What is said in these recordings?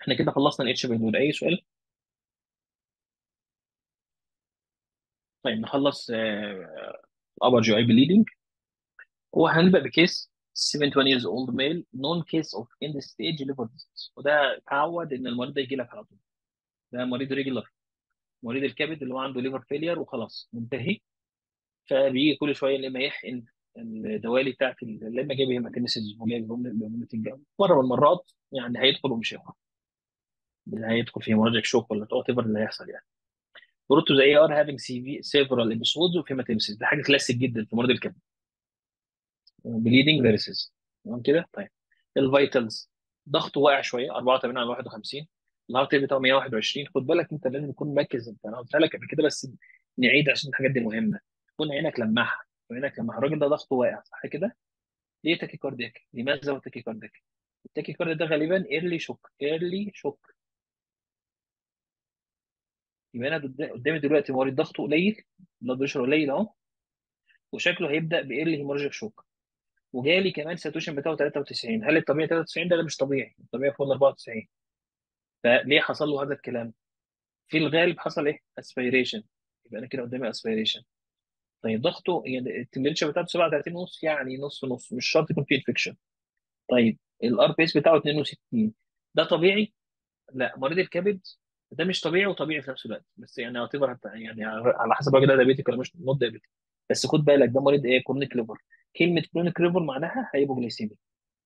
احنا كده خلصنا الاتش بي اي سؤال طيب نخلص ابر جي اي بليدنج وهنبدا بكيس 27 years old male known case of end stage liver disease وده تعود ان المريض ده يجي لك على طول ده مريض ريجولار مريض الكبد اللي هو عنده ليفر فيلير وخلاص منتهي فبيجي كل شويه لما يحقن الدوالي بتاعت ال- لما جايب هيماتيمسيس وجايب هيماتيمسيس مره من المرات يعني هيدخل ومش هيخرج هيدخل في هيموراجيك شوك ولا وات ايفر اللي هيحصل يعني بروتو زي ار هافينج سي في سيفرال ابيسودز اوف هيماتيمسيس ده حاجه كلاسيك جدا في مرض الكبد بليدنج فيرسز تمام كده طيب الفيتالز ضغطه واقع شويه 84 على 51 الهارت ريت بتاعه 121 خد بالك انت لازم تكون مركز انت انا قلت لك قبل كده بس نعيد عشان الحاجات دي مهمه تكون عينك لماحه عينك لماحه الراجل ده ضغطه واقع صح كده ليه تاكي كاردياك لماذا هو تاكي كاردياك التاكي كاردياك ده غالبا ايرلي شوك ايرلي شوك يبقى انا قد- قدامي دلوقتي مريض ضغطه قليل بلاد بريشر قليل اهو وشكله هيبدا بايرلي هيمورجيك شوك وجالي كمان ساتوشن بتاعه 93 هل الطبيعي 93 ده, ده مش طبيعي الطبيعي فوق ال 94 فليه حصل له هذا الكلام في الغالب حصل ايه اسبيريشن يبقى انا كده قدامي اسبيريشن طيب ضغطه يعني التمبريتشر بتاعته 37 ونص يعني نص نص مش شرط يكون فيه انفكشن طيب الار بي اس بتاعه 62 ده طبيعي لا مريض الكبد ده مش طبيعي وطبيعي في نفس الوقت بس يعني اعتبر يعني على حسب الراجل ده دايبيتيك ولا مش نوت دايبيتيك بس خد بالك ده مريض ايه كرونيك ليفر كلمه كرونيك ليفر معناها هايبوجليسيميا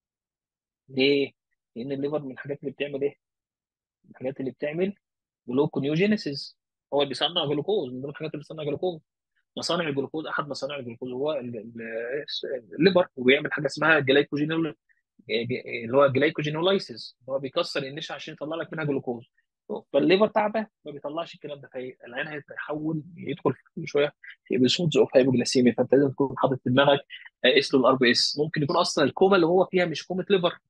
ليه؟ لان الليفر من الحاجات اللي بتعمل ايه؟ من الحاجات اللي بتعمل جلوكونيوجينيسيس هو اللي بيصنع جلوكوز من ضمن الحاجات اللي بتصنع جلوكوز مصانع الجلوكوز احد مصانع الجلوكوز هو ال- ال- الليفر وبيعمل حاجه اسمها جلايكوجينول اللي هو جلايكوجينولايسيس هو بيكسر النشا عشان يطلع لك منها جلوكوز فالليفر تعبان ما بيطلعش الكلام ده فالعين هيتحول يدخل في كل شويه في ابيسودز اوف هايبوجلاسيميا فانت لازم تكون حاطط في دماغك قيس له الار بي اس ممكن يكون اصلا الكوما اللي هو فيها مش كومه ليفر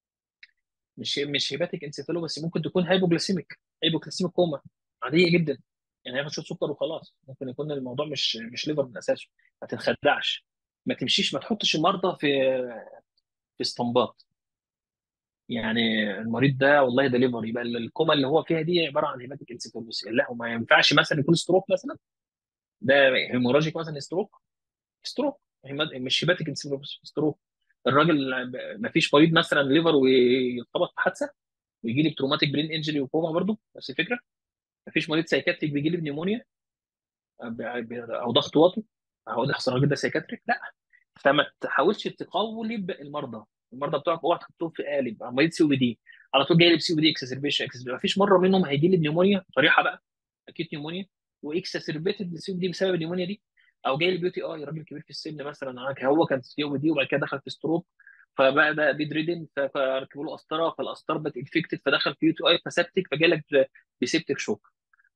مش مش هيباتيك انسيفالو بس ممكن تكون هايبوجلاسيميك هايبوجلاسيميك كوما عاديه جدا يعني هياخد شويه سكر وخلاص ممكن يكون الموضوع مش مش ليفر من اساسه ما تتخدعش ما تمشيش ما تحطش المرضى في في اسطمبات يعني المريض ده والله ده ليفر يبقى الكوما اللي هو فيها دي عباره عن هيباتيك انسيفالوس لا هو ما ينفعش مثلا يكون ستروك مثلا ده هيموراجيك مثلا ستروك ستروك هيما- مش هيباتيك انسيفالوس ستروك الراجل ما فيش مريض مثلا ليفر ويتخبط في حادثه ويجي لي بتروماتيك برين انجري وكوما برضه نفس الفكره مفيش مريض سايكاتريك بيجي لي بنيمونيا او ضغط واطي اهو ده حصل الراجل ده سايكاتريك لا فما تحاولش تقولب المرضى المرضى بتوعك اوعى تحطهم في قالب مريض سي او بي دي على طول جاي لي بسي او بي دي اكسسربيشن ما فيش مره منهم هيجي لي بنيمونيا صريحه بقى اكيد نيمونيا واكسسربيتد السي او بي دي بسبب النيمونيا دي او جاي لي بيو تي اي راجل كبير في السن مثلا هو كان سي او بي دي وبعد كده دخل في ستروك فبقى ده بيد ريدن فركبوا له قسطره فالقسطره بقت انفكتد فدخل في يو تي اي فسبتك فجالك بسيبتك شوك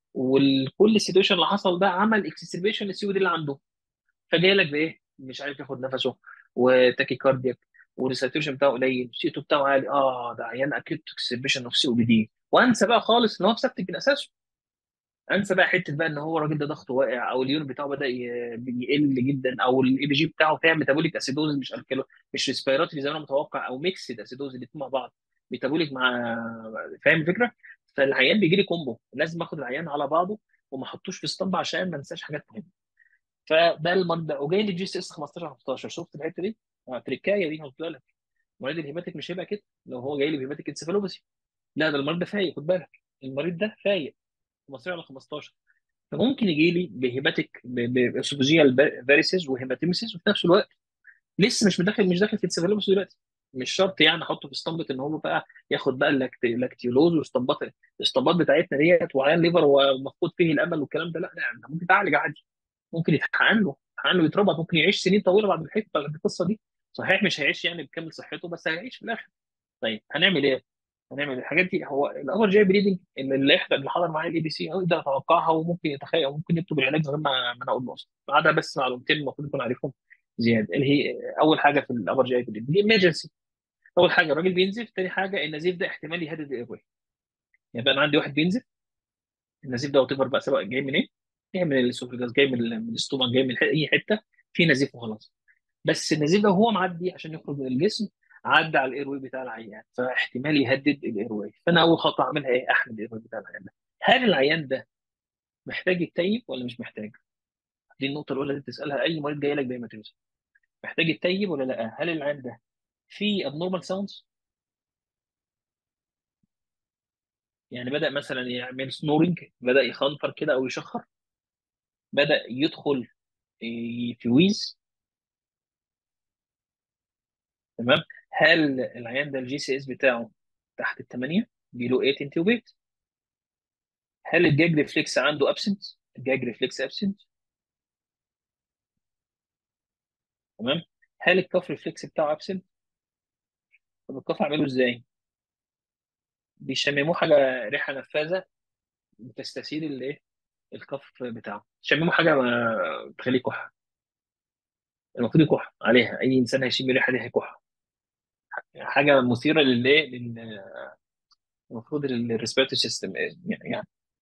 وكل السيتويشن اللي حصل ده عمل اكسسربيشن للسي او دي اللي عنده فجاي لك بايه؟ مش عارف ياخد نفسه وتاكي كاردياك والساتوريشن بتاعه قليل السيتو بتاعه عالي اه ده عيان اكيد اكسبريشن اوف سي او بي دي وانسى بقى خالص ان هو مسبتك من اساسه انسى بقى حته بقى ان هو الراجل ده ضغطه واقع او اليون بتاعه بدا ي- يقل جدا او الاي بي جي بتاعه فيها ميتابوليك اسيدوز مش الكلو مش ريسبيراتوري زي ما انا متوقع او ميكسد اسيدوز الاثنين مع بعض ميتابوليك مع فاهم الفكره؟ فالعيان بيجي لي كومبو لازم اخد العيان على بعضه وما احطوش في اسطمبه عشان ما انساش حاجات مهمه فده المرضى وجاي لي جي سي اس 15 15 شفت الحته دي؟ آه، تريكايه دي قلت لك مريض الهيباتيك مش هيبقى كده لو هو جاي لي بهيباتيك انسفالوباثي لا ده المريض ده فايق خد بالك المريض ده فايق 15 على 15 فممكن يجي لي بهيباتيك باسوفيجيال فاريسز وهيماتيمسيس وفي نفس الوقت لسه مش مدخل مش داخل في انسفالوباثي دلوقتي مش شرط يعني احطه في اسطمبه ان هو بقى ياخد بقى اللاكت- اللاكتيولوز والاسطمبات الاسطمبات بتاعتنا ديت وعيان ليفر ومفقود فيه الامل والكلام ده لا لا انت ممكن تعالج عادي ممكن يتحقن له يتحقن له يتربط ممكن يعيش سنين طويله بعد الحته بعد القصه دي صحيح مش هيعيش يعني بكامل صحته بس هيعيش في الاخر طيب هنعمل ايه؟ هنعمل الحاجات دي هو الاول جاي بريدنج اللي اللي يحضر اللي حضر معايا الاي بي سي هو يقدر يتوقعها وممكن يتخيل وممكن يكتب العلاج من غير ما ما انا اقول له اصلا ما عدا بس معلومتين المفروض يكون عارفهم زياده اللي هي اول حاجه في الابر جي بريدنج دي ايمرجنسي اول حاجه الراجل بينزف ثاني حاجه النزيف ده احتمال يهدد الايرواي يعني بقى انا عندي واحد بينزف النزيف ده وتفر بقى سواء جاي منين جاي من الاسوفجاس جاي من ال- من الاستومك جاي من ح- اي حته في نزيف وخلاص بس النزيف ده وهو معدي عشان يخرج من الجسم عدى على الاير واي بتاع العيان فاحتمال يهدد الاير واي فانا اول خطوه اعملها ايه احمد الاير واي بتاع العيان ده هل العيان ده محتاج يتيب ولا مش محتاج دي النقطه الاولى اللي تسالها اي مريض جاي لك بهيماتوميزم محتاج يتيب ولا لا هل العيان ده في abnormal sounds يعني بدأ مثلا يعمل سنورنج بدأ يخنفر كده او يشخر بدأ يدخل في ويز تمام هل العيان ده الجي سي اس بتاعه تحت الثمانية بيلو 8 انتوبيت هل الجاج ريفلكس عنده ابسنت الجاج ريفلكس ابسنت تمام هل الكف ريفلكس بتاعه ابسنت طب الكف اعمله ازاي بيشمموه حاجه ريحه نفاذه بتستثير الايه الكف بتاعه شمموا حاجه ما تخليه كحه المفروض يكح عليها اي انسان هيشم الريحه دي هيكح حاجه مثيره للايه لل- المفروض الريسبيرتوري سيستم يعني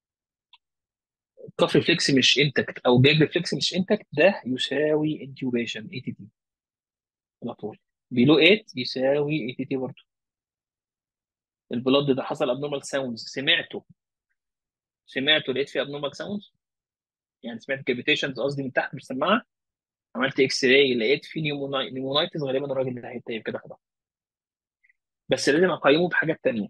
الكف ريفلكس مش انتكت او جاج ريفلكس مش انتكت ده يساوي انتيوبيشن اي تي تي على طول بيلو 8 يساوي اي تي تي برضه البلد ده حصل ابنورمال ساوندز سمعته سمعته لقيت فيه ابنورمال ساوندز يعني سمعت كابيتيشنز قصدي من تحت مش سماعه عملت اكس راي لقيت فيه نيموناي- نيمونايتس غالبا الراجل ده هيتطيب كده خلاص بس لازم اقيمه بحاجات تانيه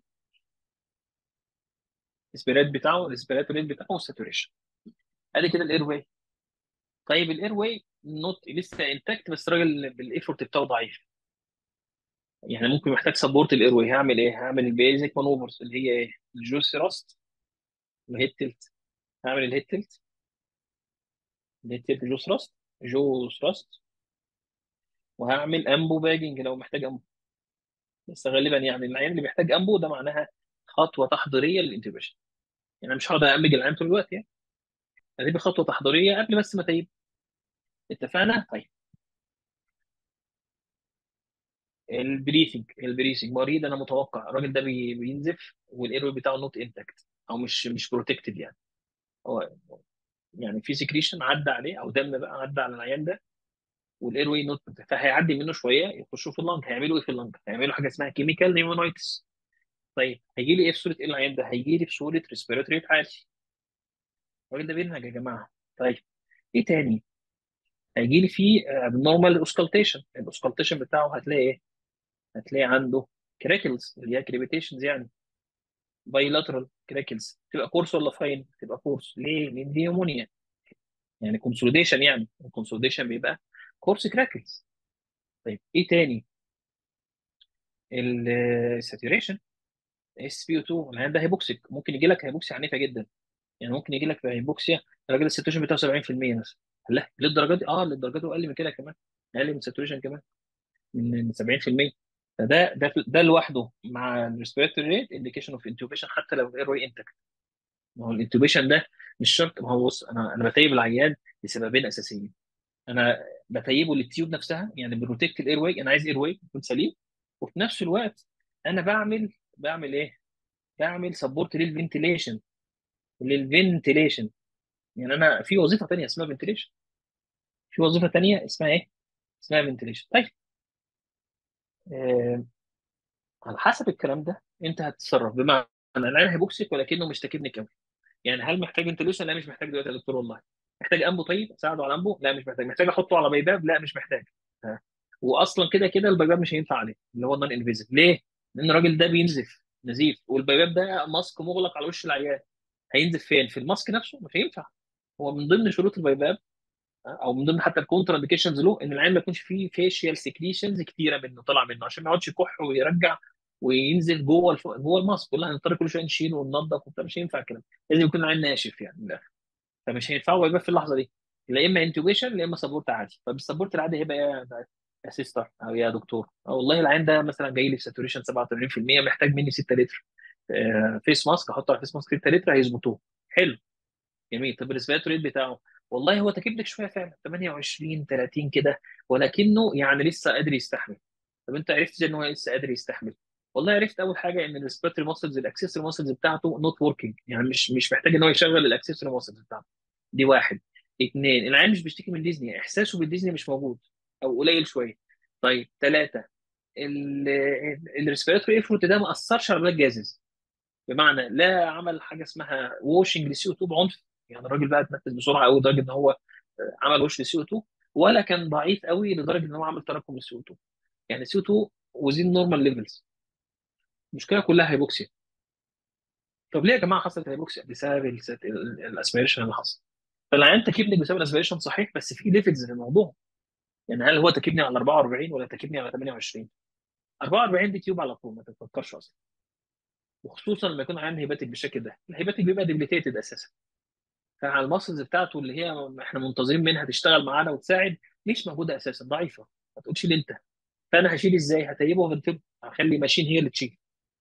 الاسبيرات بتاعه الاسبيراتور ريت بتاعه والساتوريشن ادي كده الاير واي طيب الاير واي نوت لسه انتاكت بس الراجل بالايفورت بتاعه ضعيف يعني ممكن محتاج سبورت الاير واي هعمل ايه؟ هعمل البيزك مانوفرز اللي هي ايه؟ الجوس راست الهيد تلت هعمل الهيد تلت الهيد تلت جوس راست جوس راست وهعمل امبو باجنج لو محتاج امبو بس غالبا يعني العيان اللي بيحتاج امبو ده معناها خطوه تحضيريه للانتبيشن يعني أنا مش هقعد امج العيان طول الوقت يعني دي خطوه تحضيريه قبل بس ما تيب اتفقنا؟ طيب البريثنج البريثنج مريض انا متوقع الراجل ده بي- بينزف والايرو بتاعه نوت انتاكت او مش مش بروتكتد يعني هو يعني في سكريشن عدى عليه او دم بقى عدى على العيان ده والاير واي نوت فهيعدي منه شويه يخشوا في اللنج هيعملوا ايه في اللنج؟ هيعملوا حاجه اسمها كيميكال نيمونايتس طيب هيجي لي ايه في صوره ايه العيان ده؟ هيجي لي في صوره ريسبيراتوري عالي الراجل ده بينهج يا جماعه طيب ايه تاني؟ هيجي لي فيه نورمال اوسكالتيشن الاوسكالتيشن بتاعه هتلاقي ايه؟ هتلاقي عنده كراكلز اللي هي كريبيتيشنز يعني بايلاترال كراكلز تبقى كورس ولا فاين؟ تبقى كورس ليه؟ لان دي نيمونيا يعني كونسوليديشن يعني الكونسوليديشن بيبقى كورس كراكلز طيب ايه تاني؟ الساتوريشن اس بي او 2 العيان ده هيبوكسيك ممكن يجي لك هيبوكسيا عنيفه جدا يعني ممكن يجي لك هيبوكسيا الراجل الساتوريشن بتاعه 70% مثلا لا للدرجه دي اه للدرجه دي اقل من كده كمان اقل من الساتوريشن كمان من من 70% فده ده ده لوحده مع الريسبيرتوري ريت انديكيشن اوف انتوبيشن حتى لو الاير واي انتكت ما هو الانتوبيشن ده مش شرط ما هو بص انا انا بتيب العيان لسببين اساسيين انا بتيبه للتيوب نفسها يعني بروتكت الاير واي انا عايز اير واي يكون سليم وفي نفس الوقت انا بعمل بعمل ايه؟ بعمل سبورت للفنتيليشن للفنتيليشن يعني انا في وظيفه ثانيه اسمها فنتيليشن في وظيفه ثانيه اسمها ايه؟ اسمها فنتيليشن طيب آه على حسب الكلام ده انت هتتصرف بمعنى العين هيبوكسيك ولكنه مش تاكيدني قوي يعني هل محتاج فنتيليشن؟ لا مش محتاج دلوقتي يا دكتور والله محتاج امبو طيب اساعده على امبو؟ لا مش محتاج محتاج احطه على بيباب؟ لا مش محتاج آه. واصلا كده كده البيباب مش هينفع عليه اللي هو النون انفيزيف ليه؟ لان الراجل ده بينزف نزيف والبيباب ده ماسك مغلق على وش العيان هينزف فين؟ في الماسك نفسه مش هينفع هو من ضمن شروط البيباب او من ضمن حتى الكونترا انديكيشنز له ان العين ما يكونش فيه فيشيال سكريشنز كتيره منه طالعه منه عشان ما يقعدش يكح ويرجع وينزل جوه الف... جوه الماسك كلها هنضطر كل شويه نشيله وننضف وبتاع مش هينفع الكلام لازم يكون العين ناشف يعني من الاخر فمش هينفعوا يبقى في اللحظه دي لا اما انتوبيشن لا اما سبورت عادي فبالسبورت العادي هيبقى يا يا سيستر او يا دكتور أو والله العين ده مثلا جاي لي في ساتوريشن 87% محتاج مني 6 لتر آه، فيس ماسك احط على فيس ماسك 6 لتر هيظبطوه حلو جميل طب الريسبيراتوري ريت بتاعه والله هو تكيب لك شويه فعلا 28 30 كده ولكنه يعني لسه قادر يستحمل طب انت عرفت ازاي ان هو لسه قادر يستحمل والله عرفت اول حاجه ان الريسبيراتوري ماسلز الاكسسوري ماسلز بتاعته نوت وركينج يعني مش مش محتاج ان هو يشغل الاكسسوري ماسلز بتاعته دي واحد اثنين العيان مش بيشتكي من ديزني احساسه بالديزني مش موجود او قليل شويه طيب ثلاثه الريسبيراتوري ايفورت ده ما اثرش على البلاد جازز بمعنى لا عمل حاجه اسمها ووشنج للسي او 2 بعنف يعني الراجل بقى اتنفس بسرعه قوي لدرجه ان هو عمل وش للسي او 2 ولا كان ضعيف قوي لدرجه ان هو عمل تراكم للسي او 2 يعني السي او 2 وزين نورمال ليفلز المشكله كلها هيبوكسيا طب ليه يا جماعه حصلت هيبوكسيا بسبب الاسبيريشن اللي حصل فالعيان تكيبني بسبب الاسبيريشن صحيح بس في ليفلز للموضوع يعني هل هو تكيبني على 44 ولا تكيبني على 28 44 دي تيوب على طول ما تفكرش اصلا وخصوصا لما يكون عيان هيباتيك بالشكل ده الهيباتيك بيبقى ديبليتيتد اساسا فعلى الماسلز بتاعته اللي هي احنا منتظرين منها تشتغل معانا وتساعد مش موجوده اساسا ضعيفه ما تقولش لي انت فانا هشيل ازاي هتيبه وفنتله هخلي ماشين هي اللي تشيل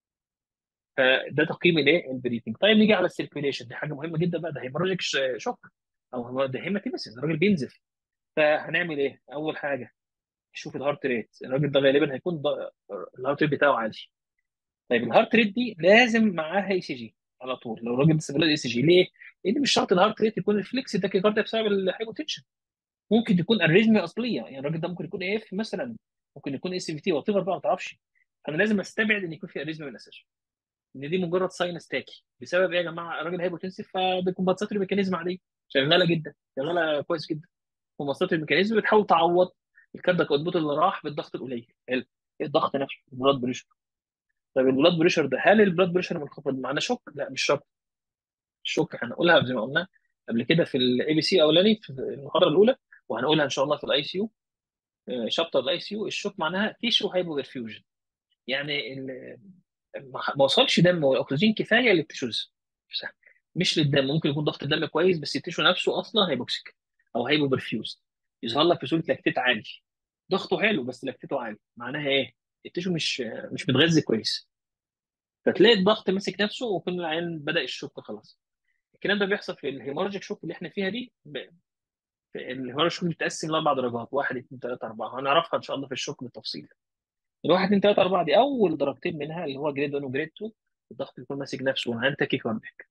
فده تقييم الايه البريثنج طيب نيجي على السيركيوليشن دي حاجه مهمه جدا بقى ده هيمرجك شوك او هو ده هيماتيمسيس الراجل بينزف فهنعمل ايه اول حاجه شوف الهارت ريت الراجل ده غالبا هيكون ض- الهارت ريت بتاعه عالي طيب الهارت ريت دي لازم معاها اي سي جي على طول لو الراجل بيستخدم اي سي جي ليه؟ لان مش شرط الهارت ريت يكون ريفلكس تاكيكارديا بسبب الهايبوتنشن ممكن تكون اريزميا اصليه يعني الراجل ده ممكن يكون اي اف مثلا ممكن يكون اس في تي وات بقى ما تعرفش فانا لازم استبعد ان يكون في اريزميا من الاساس ان دي مجرد ساينس تاكي بسبب ايه يا جماعه الراجل هايبوتنسيف فبكمبنساتوري ميكانيزم عاديه شغاله جدا شغاله كويس جدا كومبنساتوري ميكانيزم بتحاول تعوض الكاردياك اوتبوت اللي راح بالضغط القليل حلو. الضغط نفسه البلاد بريشر طيب البلاد بريشر ده هل البلاد بريشر منخفض معناه شوك؟ لا مش شرط الشوك هنقولها زي ما قلنا قبل كده في الاي بي سي اولاني في المحاضره الاولى وهنقولها ان شاء الله في الاي سي يو شابتر الاي سي يو الشوك معناها تيشو هايبوبرفيوجن يعني ال- ما ما وصلش دم واكسجين كفايه للتيشوز مش للدم ممكن يكون ضغط الدم كويس بس التيشو نفسه اصلا هيبوكسيك او هيبوبرفيوز يظهر لك في صوره لاكتيت عالي ضغطه حلو بس لاكتيته عالي معناها ايه؟ التيشو مش مش متغذي كويس فتلاقي الضغط ماسك نفسه وكل العين بدا الشوك خلاص الكلام ده بيحصل في الهيمورجيك شوك اللي احنا فيها دي ب- في الهيمورجيك شوك بتتقسم لاربع درجات واحد اثنين ثلاثه اربعه هنعرفها ان شاء الله في الشوك بالتفصيل الواحد اثنين ثلاثه اربعه دي اول درجتين منها اللي هو جريد 1 وجريد 2 الضغط بيكون ماسك نفسه وعين تاكي كارديك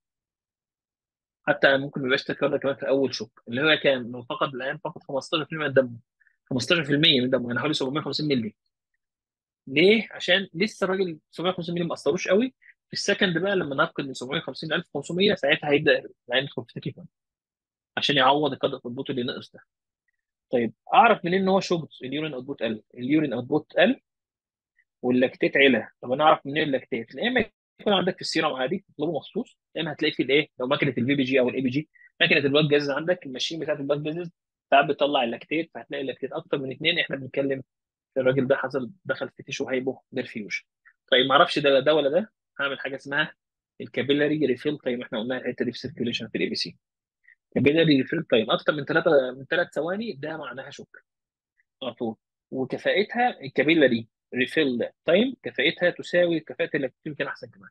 حتى ممكن ما يبقاش تاكي كمان في اول شوك اللي هو كام لو فقد العين فقد 15% من دمه 15% من دمه يعني حوالي 750 مللي ليه؟ عشان لسه الراجل 750 مللي ما اثروش قوي في السكند بقى لما نفقد من 750 ل 1500 ساعتها هيبدا العين يدخل في تاكي عشان يعوض القدر البوت اللي نقص ده طيب اعرف منين ان هو شوبت اليورين اوتبوت قل اليورين اوتبوت قل واللاكتيت علا طب انا اعرف منين اللاكتيت يا اما يكون عندك في السيرم عادي تطلبه مخصوص يا اما هتلاقي في الايه لو ماكينه الفي بي جي او الاي بي جي ماكينه البلاد جاز عندك الماشين بتاعت البلاد جاز ساعات بتطلع اللاكتيت فهتلاقي اللاكتيت اكتر من اثنين احنا بنتكلم في الراجل ده حصل دخل في تيشو هايبو برفيوجن طيب ما اعرفش ده ده ولا ده هعمل حاجه اسمها الكابيلاري ريفيل تايم احنا قلنا الحته دي في سيركيوليشن في الاي بي سي كابيلاري ريفيل تايم اكتر من ثلاثه من ثلاث ثواني ده معناها شوك على طول وكفاءتها الكابيلاري ريفيل تايم كفاءتها تساوي كفاءه اللاكتيت يمكن احسن كمان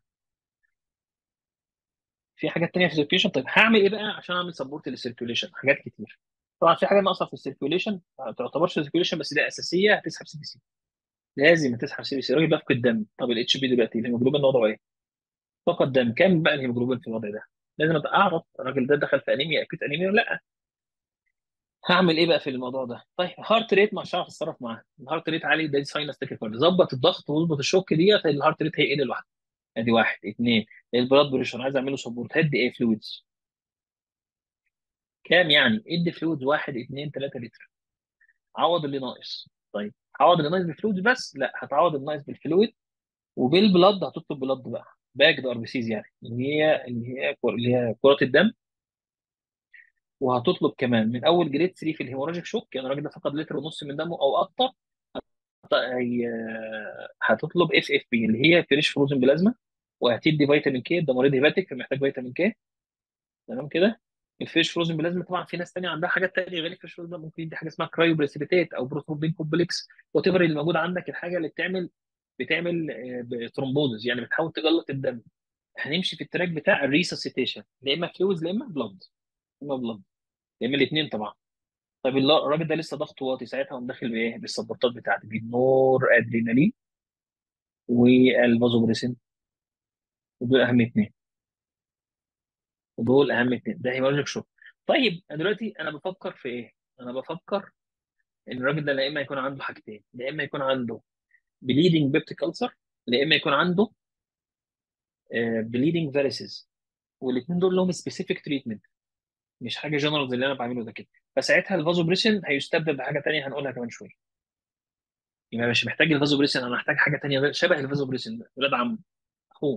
في حاجات تانية في السيركيوليشن طيب هعمل ايه بقى عشان اعمل سبورت للسيركيوليشن حاجات كتير طبعا في حاجه ناقصه في السيركيوليشن ما تعتبرش سيركيوليشن بس ده اساسيه هتسحب سي بي سي لازم هتسحب سي بي سي الراجل بيفقد دم طب الاتش بي دلوقتي الهيموجلوبين وضعه ايه؟ فقد دم كام بقى الهيموجلوبين في الوضع ده؟ لازم ابقى اعرف الراجل ده دخل في انيميا اكيد انيميا ولا لا هعمل ايه بقى في الموضوع ده؟ طيب هارت ريت مش هعرف اتصرف معاه الهارت ريت عالي ده ساينس تاكيكاردي ظبط الضغط واظبط الشوك ديت الهارت ريت هيقل لوحده ادي واحد اثنين البلاد بريشر عايز اعمله سبورت هدي ايه فلويدز كام يعني ادي فلويدز واحد اثنين ثلاثة لتر عوض اللي ناقص طيب هعوض اللي ناقص بالفلويد بس لا هتعوض اللي ناقص بالفلويد وبالبلد هتطلب بلد بقى باكد ار بي سيز يعني اللي هي اللي هي اللي هي كرات الدم وهتطلب كمان من اول جريد 3 في الهيموراجيك شوك يعني الراجل ده فقد لتر ونص من دمه او اكتر هت- هي- هتطلب اف اف بي اللي هي فريش فروزن بلازما وهتدي فيتامين كي ده مريض هيباتيك فمحتاج فيتامين كي تمام كده الفيش فروزن بلازما طبعا في ناس تانية عندها حاجات تانية غير الفيش فروزن ممكن يدي حاجه اسمها كرايو بريسيبيتات او بروثرومبين كومبلكس وات ايفر اللي موجود عندك الحاجه اللي بتعمل بتعمل ترومبوزز يعني بتحاول تجلط الدم هنمشي في التراك بتاع الريسسيتيشن لا اما فلويدز لا اما بلاد اما بلاد يا اما الاثنين طبعا طيب الل- الراجل ده لسه ضغطه واطي ساعتها قام داخل بايه بالسبورتات بتاعته بالنور ادرينالين والفازوبريسين ودول اهم اثنين ودول اهم اثنين ده هيمورجيك شوك طيب انا دلوقتي انا بفكر في ايه؟ انا بفكر ان الراجل ده لا اما يكون عنده حاجتين لا اما يكون عنده بليدنج بيبتيك ألسر يا اما يكون عنده بليدنج فاريسز والاثنين دول لهم سبيسيفيك تريتمنت مش حاجه جنرال زي اللي انا بعمله ده كده فساعتها الفازوبريشن هيستبدل بحاجه تانيه هنقولها كمان شويه يبقى مش محتاج الفازوبريشن انا محتاج حاجه تانيه غير- شبه الفازوبريشن ده ولاد عمه اخوه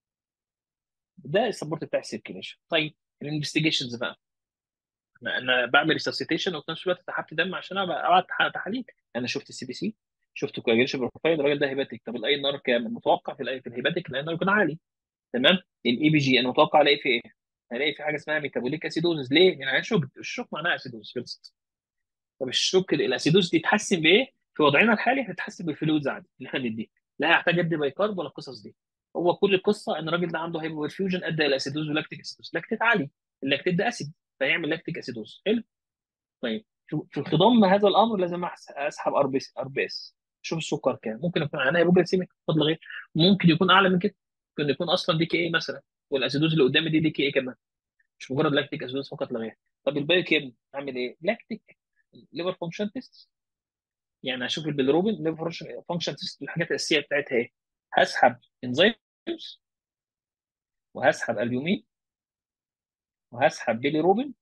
ده السبورت بتاع السيركيليشن طيب الانفستيجيشنز بقى انا أنا بعمل ريسسيتيشن وفي نفس الوقت سحبت دم عشان ابقى ابعت تح- تحاليل انا شفت السي بي سي شفت كواجيليشن بروفايل الراجل ده هيباتيك طب الاي ان ار كام المتوقع في الاي في الهيباتيك الاي ان ار يكون عالي تمام الاي بي جي انا متوقع الاقي في ايه؟ هلاقي في حاجه اسمها ميتابوليك اسيدوزز ليه؟ يعني الشوك الشوك معناها اسيدوز خلصت طب الشوك الاسيدوز دي تتحسن بايه؟ في وضعنا الحالي هتتحسن بالفلويدز عادي اللي احنا بنديه لا هحتاج ادي بايكارب ولا القصص دي هو كل القصه ان الراجل ده عنده هايبوبرفيوجن ادى الى اسيدوز ولاكتيك اسيدوز لاكتيت عالي اللاكتيت ده اسيد فيعمل لاكتيك اسيدوز حلو طيب في في خضم هذا الامر لازم أحس- اسحب ار بي اس ار بي اس شوف السكر كام ممكن يكون عنها هايبوجليسيميك فضل غير ممكن يكون اعلى من كده ممكن يكون اصلا دي كي اي مثلا والاسيدوز اللي قدامي دي دي كي اي كمان مش مجرد لاكتيك اسيدوز فقط لا غير طب الباقي كام اعمل ايه لاكتيك ليفر فانكشن تيست يعني هشوف البيلروبين ليفر فانكشن تيست الحاجات الاساسيه بتاعتها ايه هسحب انزيمز وهسحب البيومين وهسحب بيليروبين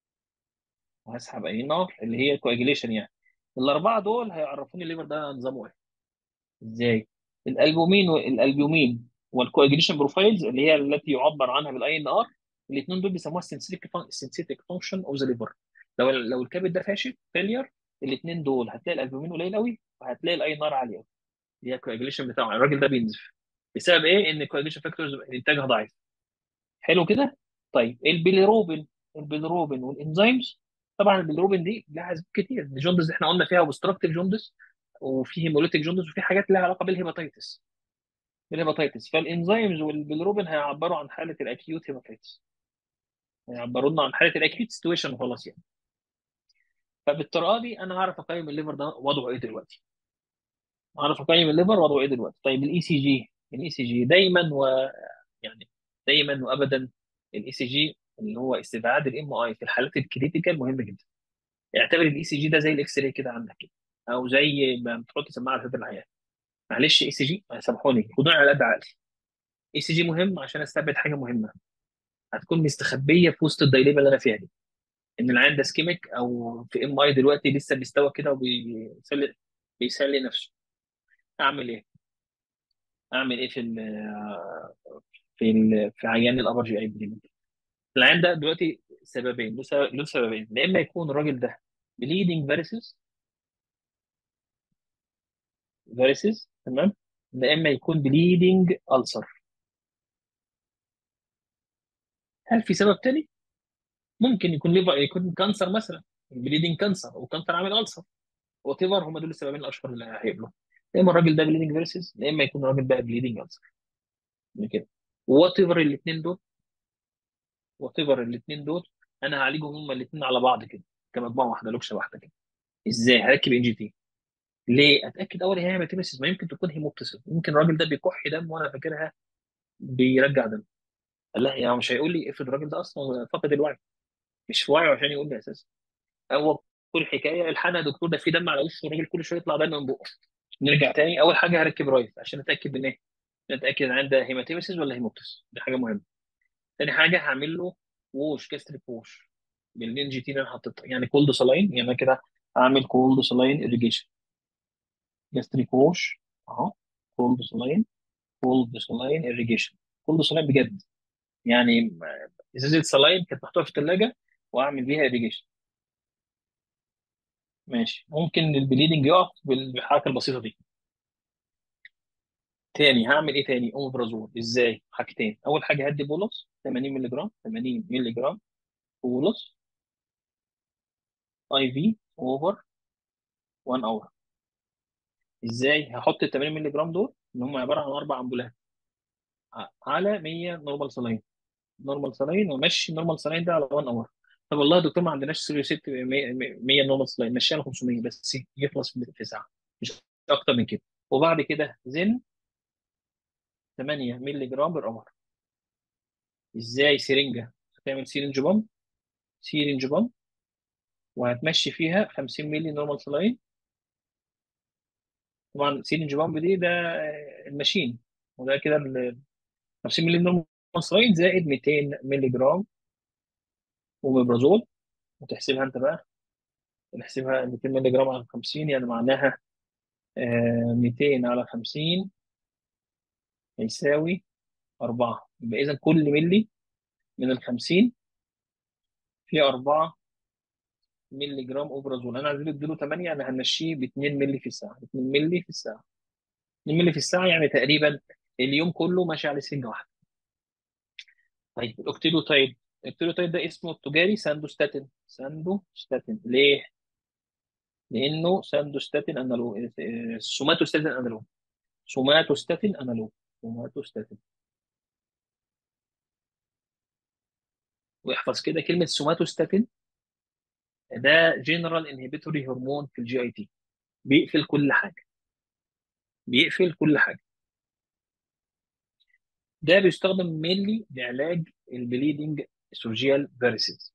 وهسحب اي نار اللي هي الكواجيليشن يعني الاربعه دول هيعرفوني الليفر ده نظامه ايه ازاي الالبومين والالبومين والكواجيليشن بروفايلز اللي هي التي يعبر عنها بالاي ان ار الاثنين دول بيسموها سينسيتيك فانكشن اوف ذا ليفر لو لو الكبد ده فاشل فيلير الاثنين دول هتلاقي الالبومين قليل قوي وهتلاقي الاي ان ار عالي قوي اللي هي الكواجيليشن بتاعه الراجل ده بينزف بسبب ايه ان الكواجيليشن فاكتورز انتاجها ضعيف حلو كده طيب البيليروبين البيليروبين والانزيمز طبعا البيليروبين دي لها اسباب كتير الجوندس اللي احنا قلنا فيها اوبستراكتيف جوندس وفي هيموليتيك جوندس وفي حاجات لها علاقه بالهيباتيتس بالهيباتيتس فالانزيمز والبيلروبين هيعبروا عن حاله الاكيوت هيباتيتس هيعبروا لنا عن حاله الاكيوت سيتويشن وخلاص يعني فبالطريقه دي انا هعرف اقيم الليفر ده وضعه ايه دلوقتي هعرف اقيم الليفر وضعه ايه دلوقتي طيب الاي سي جي الاي سي جي دايما و يعني دايما وابدا الاي سي جي اللي هو استبعاد الام اي في الحالات الكريتيكال مهم جدا اعتبر الاي سي جي ده زي الاكس راي كده عندك كده او زي ما بتحط سماعه على صدر العيان معلش اي سي جي سامحوني خدوني على قد عقلي اي سي جي مهم عشان استبعد حاجه مهمه هتكون مستخبيه في وسط الدايليما اللي انا فيها دي ان العيان ده سكيميك او في ام اي دلوقتي لسه بيستوى كده وبيسلي بيسلي نفسه اعمل ايه؟ اعمل ايه في ال في ال في عيان الابر جي اي بليدنج العيان ده دلوقتي سببين له سبب- له سببين يا اما يكون الراجل ده بليدنج فاريسز فاريسز تمام يا اما يكون بليدنج ألسر هل في سبب تاني؟ ممكن يكون ليفر يكون كانسر مثلا بليدنج كانسر او كانسر عامل ألسر وات ايفر هم دول السببين الاشهر اللي هيقابلوا يا اما الراجل ده بليدنج فيرسز يا اما يكون الراجل ده بليدنج ألسر كده وات ايفر الاثنين دول وات ايفر الاثنين دول انا هعالجهم هم الاثنين على بعض كده كمجموعه واحده لوكشه واحده كده ازاي هركب ان جي تي ليه اتاكد اول هي هيماتيمسيس ما يمكن تكون هيموبتيسيس ممكن الراجل ده بيكح دم وانا فاكرها بيرجع دم قال لا يعني مش هيقول لي افرض الراجل ده اصلا فقد الوعي مش في وعيه عشان يقول لي اساسا هو كل حكايه الحقنا يا دكتور ده في دم على وشه الراجل كل شويه يطلع دم من بقه نرجع تاني اول حاجه هركب رايت عشان اتاكد من ايه اتاكد ان عنده هيماتيمسيس ولا هيموبتس دي حاجه مهمه تاني حاجه هعمل له ووش كاستريك ووش بالان جي تي اللي انا حطيتها يعني كولد سلاين يعني انا كده هعمل كولد سلاين اريجيشن جاستريك ووش اهو كولد سلاين كولد سلاين اريجيشن كولد سلاين بجد يعني ازازه سلاين كانت محطوطه في الثلاجه واعمل بيها اريجيشن ماشي ممكن البليدنج يقف بالحركه البسيطه دي تاني هعمل ايه تاني اومبرازول ازاي حاجتين اول حاجه هدي بولس 80 مللي جرام 80 مللي جرام بولس اي في اوفر 1 اور ازاي هحط ال 80 مللي جرام دول ان هم عباره عن اربع امبولات ع- على 100 نورمال سلاين نورمال سلاين ومشي نورمال سلاين ده على 1 اور طب والله يا دكتور ما عندناش سيريو ست 100 نورمال سلاين مشيها على 500 بس يخلص في ساعه مش اكتر من كده وبعد كده زن 8 مللي جرام بالقمر ازاي سرنجه هتعمل سيرنج بامب سيرنج بامب وهتمشي فيها 50 مللي نورمال سلاين طبعا سيرنج بامب دي ده الماشين وده كده ال 50 مللي نورمال سلاين زائد 200 مللي جرام اوميبرازول وتحسبها انت بقى نحسبها 200 مللي جرام على 50 يعني معناها آه، 200 على 50 هيساوي 4 يبقى اذا كل ملي من ال 50 فيه 4 مللي جرام اوبرازول انا عايز اديله 8 انا هنمشيه ب 2 مللي في الساعه 2 مللي في الساعه 2 مللي في الساعه يعني تقريبا اليوم كله ماشي على سنجه واحده طيب الاوكتيلوتايد الاوكتيلوتايد ده اسمه التجاري ساندوستاتين ساندوستاتين ليه؟ لانه ساندوستاتين انالوج آه، سوماتوستاتين انالوج سوماتوستاتين انالوج سوماتوستاتين واحفظ كده كلمه سوماتوستاتين ده جنرال انهبيتوري هرمون في الجي اي تي بيقفل كل حاجه بيقفل كل حاجه ده بيستخدم مينلي لعلاج البليدنج سورجيال فيرسز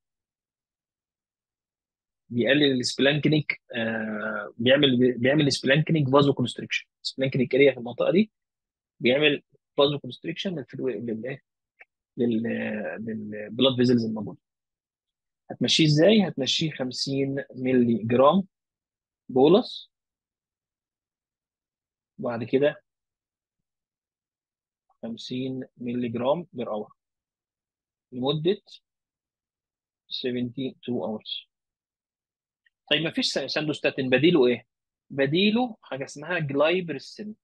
بيقلل السبلانكنيك آه بيعمل بيعمل سبلانكنيك فازو كونستريكشن سبلانكنيك اريا في المنطقه دي بيعمل فازو كونستريكشن لل لل للبلاد فيزلز الموجوده هتمشيه ازاي؟ هتمشيه 50 مللي جرام بولس وبعد كده 50 مللي جرام بير اور لمده 72 hours طيب ما فيش ساندوستاتين بديله ايه؟ بديله حاجه اسمها جلايبرسين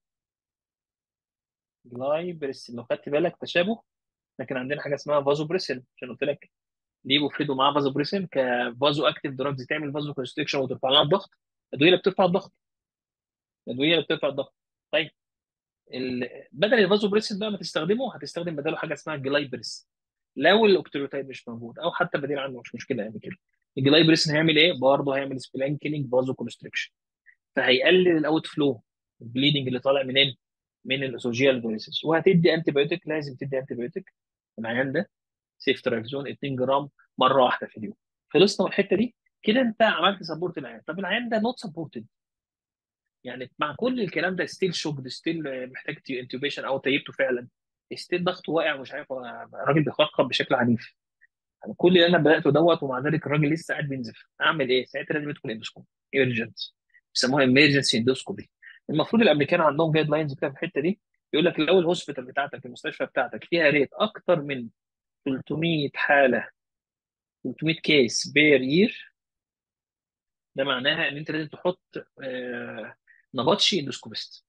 جلايبرسين لو خدت بالك تشابه لكن عندنا حاجه اسمها فازوبريسين عشان قلت لك ليه بيفردوا معاه فازوبريسين كفازو اكتيف دراجز تعمل فازو كونستريكشن وترفع لها الضغط الادويه اللي بترفع الضغط الادويه اللي بترفع الضغط طيب ال... بدل الفازوبريسين بقى ما تستخدمه هتستخدم بداله حاجه اسمها جلايبرس لو الاوكتروتايد مش موجود او حتى بديل عنه مش مشكله يعني كده الجلايبريسين هيعمل ايه؟ برضه هيعمل سبلانكينج فازو كونستريكشن فهيقلل الاوت فلو البليدنج اللي طالع منين؟ من الاسوجيال فيروسز وهتدي انتي بايوتيك لازم تدي انتي بايوتيك العيان ده سيفتراكزون 2 جرام مره واحده في اليوم خلصنا من الحته دي كده انت عملت سبورت العيان طب العيان ده نوت سبورتد يعني مع كل الكلام ده ستيل شوك ستيل محتاج انتوبيشن او تيبته فعلا ستيل ضغطه واقع مش عارف الراجل بيخرخر بشكل عنيف يعني كل اللي انا بداته دوت ومع ذلك الراجل لسه قاعد بينزف اعمل ايه؟ ساعتها لازم يدخل اندوسكوبي ايرجنت بيسموها ايمرجنسي اندوسكوبي المفروض الامريكان عندهم جايد لاينز كده في الحته دي يقول لك لو الهوسبيتال بتاعتك المستشفى بتاعتك فيها ريت اكتر من 300 حاله 300 كيس بير يير ده معناها ان انت لازم تحط آه، نبطشي اندوسكوبيست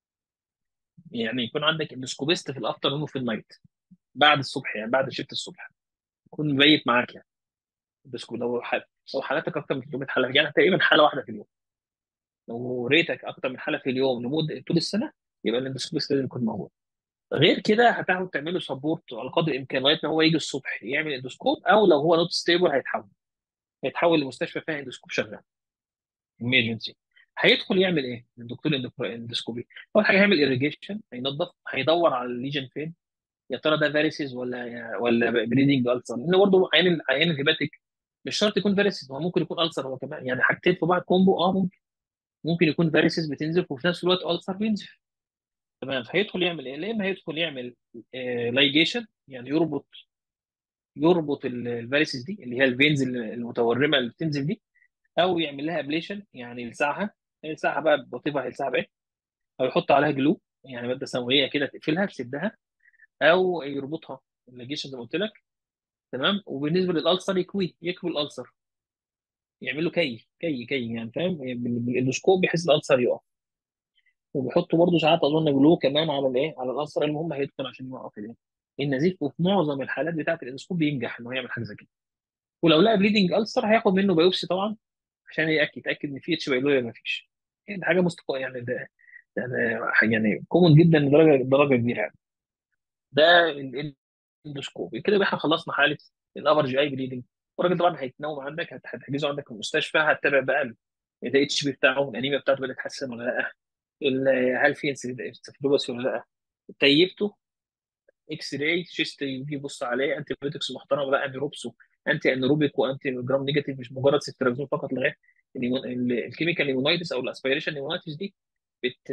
يعني يكون عندك اندوسكوبيست في الافترنون وفي النايت بعد الصبح يعني بعد شيفت الصبح يكون مبيت معاك يعني اندوسكوب لو حال لو حالاتك اكتر من 300 حاله يعني تقريبا حاله واحده في اليوم لو ريتك اكتر من حاله في اليوم لمده طول السنه يبقى الاندوسكوبيست لازم يكون موجود غير كده هتحاول تعمل له سبورت على قدر الامكان لغايه ما هو يجي الصبح يعمل اندوسكوب او لو هو نوت ستيبل هيتحول هيتحول لمستشفى فيها اندوسكوب شغال ايمرجنسي هيدخل يعمل ايه؟ الدكتور الاندوسكوبي اول حاجه هيعمل irrigation هينظف هيدور على الليجن فين يا ترى ده فاريسز ولا ولا بريدنج السر لان برضه عيان عيان الهيباتيك مش شرط يكون فاريسز هو ممكن يكون السر هو كمان يعني حاجتين في بعض كومبو اه ممكن ممكن يكون فاريسز بتنزف وفي نفس الوقت السر بينزف تمام فهيدخل يعمل ايه؟ يا اما هيدخل يعمل لايجيشن يعني يربط يربط الفاريسز دي اللي هي الفينز المتورمه اللي بتنزف دي او يعمل لها ابليشن يعني يلسعها يلسعها بقى بطيبه هيلسعها بايه؟ او يحط عليها جلو يعني ماده سمويه كده تقفلها تسدها او يربطها اللايجيشن زي ما قلت لك تمام وبالنسبه للالسر يكوي يكوي الالسر يعمل له كي كي كي يعني فاهم بالاندوسكوب بحيث الالسر يقف وبيحطوا برضه ساعات اظن جلو كمان على الايه على الالسر المهم هيدخل عشان يوقف الايه النزيف وفي معظم الحالات بتاعت الاندوسكوب بينجح انه يعمل حاجه زي كده ولو لقى بليدنج السر هياخد منه بايوبسي طبعا عشان ياكد يتاكد ان في اتش بايلوريا ما فيش يعني حاجه مستقى يعني ده يعني يعني كومن جدا لدرجه درجه كبيره يعني ده الاندوسكوب كده احنا خلصنا حاله الابر جي اي بليدنج والراجل طبعا هيتنوم عندك هتحجزه عندك في المستشفى هتتابع بقى الاتش بي بتاعه الانيميا بتاعته بدات تتحسن ولا لا هل في انسفلوباسي ولا لا طيبته اكس راي شيست يجي يبص عليه انتي بيوتكس محترم ولا انيروبسو انتي انيروبيك وانتي جرام نيجاتيف مش مجرد سيفتراكزون فقط لغايه الكيميكال نيمونايتس او الاسبيريشن نيمونايتس دي بت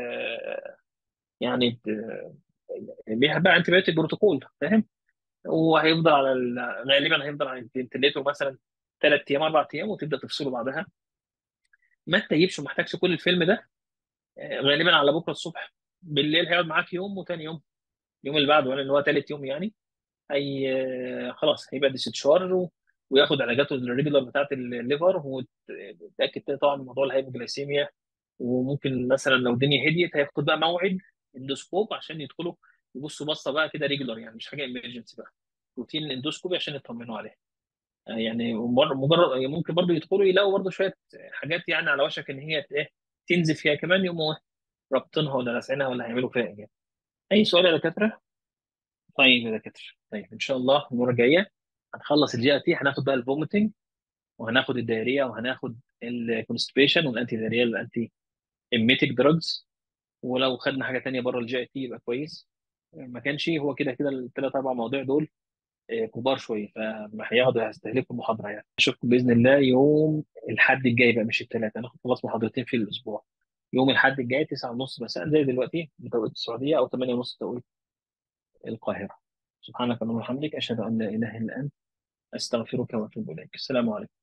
يعني بت... بيحبها انتي بايوتيك بروتوكول فاهم وهيفضل على ال... غالبا هيفضل على الفنتليتور مثلا ثلاث ايام اربع ايام وتبدا تفصله بعدها ما تجيبش وما محتاجش كل الفيلم ده آه، غالبا على بكره الصبح بالليل هيقعد معاك يوم وتاني يوم اليوم اللي بعده يعني اللي هو ثالث يوم يعني هي آه، خلاص هيبقى ديستشار و... وياخد علاجاته الريجولار بتاعت الليفر وتتاكد كده طبعا من موضوع الهايبوجلايسيميا وممكن مثلا لو الدنيا هديت هياخد بقى موعد اندوسكوب عشان يدخلوا يبصوا بصه بقى كده ريجولار يعني مش حاجه ايمرجنسي بقى روتين اندوسكوبي عشان يطمنوا عليها آه، يعني مر- مجرد يعني ممكن برضو يدخلوا يلاقوا برضو شويه حاجات يعني على وشك ان هي ايه تنزف فيها كمان يقوموا رابطينها ولا لاسعينها ولا هيعملوا فيها ايه يعني. اي سؤال يا دكاتره طيب يا دكاتره طيب ان شاء الله المره الجايه هنخلص الجي اي تي هناخد بقى الفوميتنج وهناخد الدايريا وهناخد الكونستيبيشن والانتي دايريا والانتي ايميتيك دراجز ولو خدنا حاجه تانية بره الجي اي تي يبقى كويس ما كانش هو كده كده الثلاث اربع مواضيع دول آه، كبار شويه فما هياخدوا هيستهلكوا المحاضره يعني اشوفكم باذن الله يوم الحد الجاي بقى مش الثلاث هناخد خلاص محاضرتين في الاسبوع يوم الحد الجاي 9:30 مساء زي دلوقتي بتوقيت السعوديه او 8:30 توقيت القاهره سبحانك اللهم وبحمدك اشهد ان لا اله الا انت استغفرك واتوب اليك السلام عليكم